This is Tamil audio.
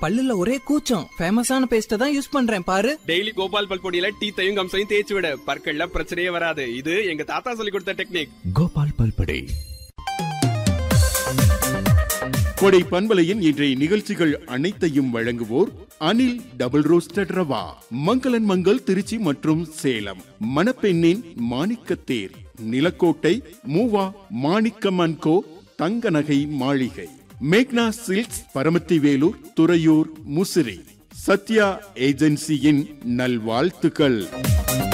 பல்லுல ஒரே கூச்சம் ஃபேமஸான பேஸ்ட தான் யூஸ் பண்றேன் பாரு டெய்லி கோபால் பல் பொடியில டீத்தையும் கம்சையும் தேய்ச்சி விட பற்கள்ல பிரச்சனையே வராது இது எங்க தாத்தா சொல்லி கொடுத்த டெக்னிக் கோபால் பல்படை கொடை பண்பலையின் இன்றைய நிகழ்ச்சிகள் அனைத்தையும் வழங்குவோர் அனில் டபுள் ரோஸ்டட் ரவா மங்களன் மங்கள் திருச்சி மற்றும் சேலம் மணப்பெண்ணின் மாணிக்கத்தேர் நிலக்கோட்டை மூவா மாணிக்கமன்கோ தங்க நகை மாளிகை மேக்னா சில்க்ஸ் பரமத்தி வேலூர் துறையூர் முசிறி சத்யா ஏஜென்சியின் நல்வாழ்த்துக்கள்